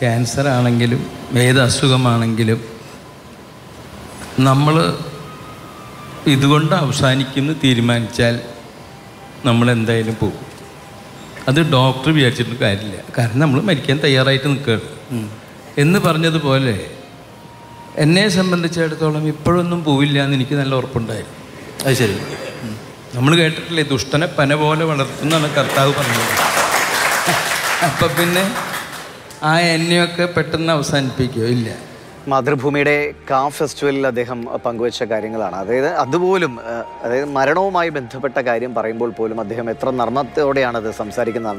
cancer ആണെങ്കിലും ഏത് അസുഖമാണെങ്കിലും നമ്മൾ ഇതുകൊണ്ട് അവസാനിക്കുന്നു തീരുമാനിച്ചാൽ നമ്മൾ എന്തായാലും പോകും അത് ഡോക്ടർ വിചാരിച്ചിട്ട് കാര്യമില്ല കാരണം നമ്മൾ മരിക്കാൻ തയ്യാറായിട്ട് നിൽക്കുകയാണ് എന്ന് പറഞ്ഞതുപോലെ എന്നെ സംബന്ധിച്ചിടത്തോളം ഇപ്പോഴൊന്നും പോവില്ല എന്ന് എനിക്ക് നല്ല ഉറപ്പുണ്ടായിരുന്നു അത് ശരി നമ്മൾ കേട്ടിട്ടില്ലേ ദുഷ്ടനെ പന പോലെ വളർത്തുന്നാണ് കർത്താവ് പറഞ്ഞത് അപ്പം പിന്നെ ആ എന്നെയൊക്കെ പെട്ടെന്ന് അവസാനിപ്പിക്കുകയോ ഇല്ല മാതൃഭൂമിയുടെ കാ ഫെസ്റ്റിവലിൽ അദ്ദേഹം പങ്കുവച്ച കാര്യങ്ങളാണ് അതായത് അതുപോലും ആ, അതായത് മരണവുമായി ബന്ധപ്പെട്ട കാര്യം പറയുമ്പോൾ പോലും അദ്ദേഹം എത്ര നർമ്മത്തോടെയാണ് അത് സംസാരിക്കുന്നത്